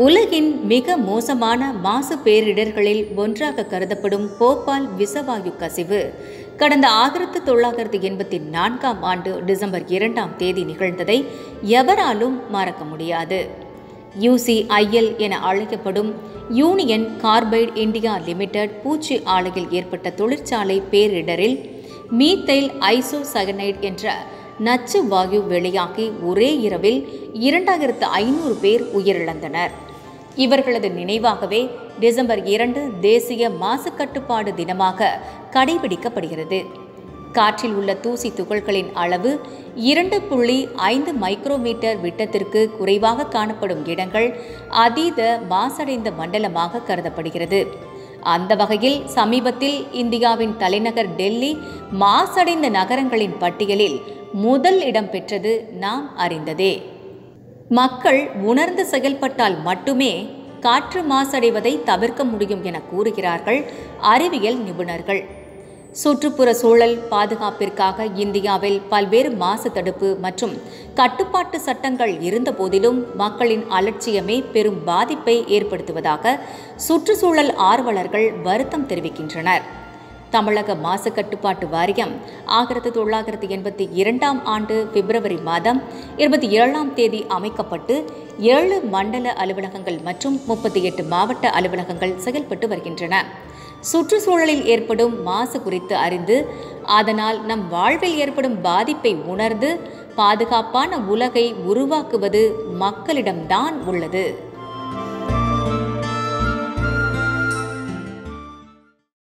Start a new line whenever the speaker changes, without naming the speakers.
உலகின் மிக மோசமான மாசு பேரிடர்களில் ஒன்றாக கருதப்படும் போபால் விஷவாயு கசிவு கடந்த ஆயிரத்து தொள்ளாயிரத்து எண்பத்தி நான்காம் ஆண்டு டிசம்பர் இரண்டாம் தேதி நிகழ்ந்ததை எவராலும் மறக்க முடியாது யூசிஐஎல் என அழைக்கப்படும் யூனியன் கார்பைட் இந்தியா லிமிடெட் பூச்சி ஆலையில் ஏற்பட்ட தொழிற்சாலை பேரிடரில் மீத்தைல் ஐசோசயனைட் என்ற நச்சு வாயு வெளியாகி ஒரே இரவில் இரண்டாயிரத்து ஐநூறு பேர் உயிரிழந்தனர் இவர்களது நினைவாகவே டிசம்பர் இரண்டு தேசிய மாசு கட்டுப்பாடு தினமாக கடைபிடிக்கப்படுகிறது காற்றில் உள்ள தூசி துகள்களின் அளவு இரண்டு புள்ளி ஐந்து மைக்ரோமீட்டர் விட்டத்திற்கு குறைவாக காணப்படும் இடங்கள் அதீத மாசடைந்த மண்டலமாக கருதப்படுகிறது அந்த வகையில் சமீபத்தில் இந்தியாவின் தலைநகர் டெல்லி மாசடைந்த நகரங்களின் பட்டியலில் முதல் இடம் பெற்றது நாம் அறிந்ததே மக்கள் உணர்ந்து செயல்பட்டால் மட்டுமே காற்று மாசடைவதை தவிர்க்க முடியும் என கூறுகிறார்கள் அறிவியல் நிபுணர்கள் சுற்றுப்புற சூழல் பாதுகாப்பிற்காக இந்தியாவில் பல்வேறு மாசு தடுப்பு மற்றும் கட்டுப்பாட்டு சட்டங்கள் இருந்தபோதிலும் மக்களின் அலட்சியமே பெரும் பாதிப்பை ஏற்படுத்துவதாக சுற்றுச்சூழல் ஆர்வலர்கள் வருத்தம் தெரிவிக்கின்றனர் தமிழக மாசு கட்டுப்பாட்டு வாரியம் ஆயிரத்தி தொள்ளாயிரத்தி எண்பத்தி இரண்டாம் ஆண்டு பிப்ரவரி மாதம் இருபத்தி ஏழாம் தேதி அமைக்கப்பட்டு ஏழு மண்டல அலுவலகங்கள் மற்றும் முப்பத்தி எட்டு மாவட்ட அலுவலகங்கள் செயல்பட்டு வருகின்றன சுற்றுச்சூழலில் ஏற்படும் மாசு குறித்து அறிந்து அதனால் நம் வாழ்வில் ஏற்படும் பாதிப்பை உணர்ந்து பாதுகாப்பான உலகை உருவாக்குவது மக்களிடம்தான் உள்ளது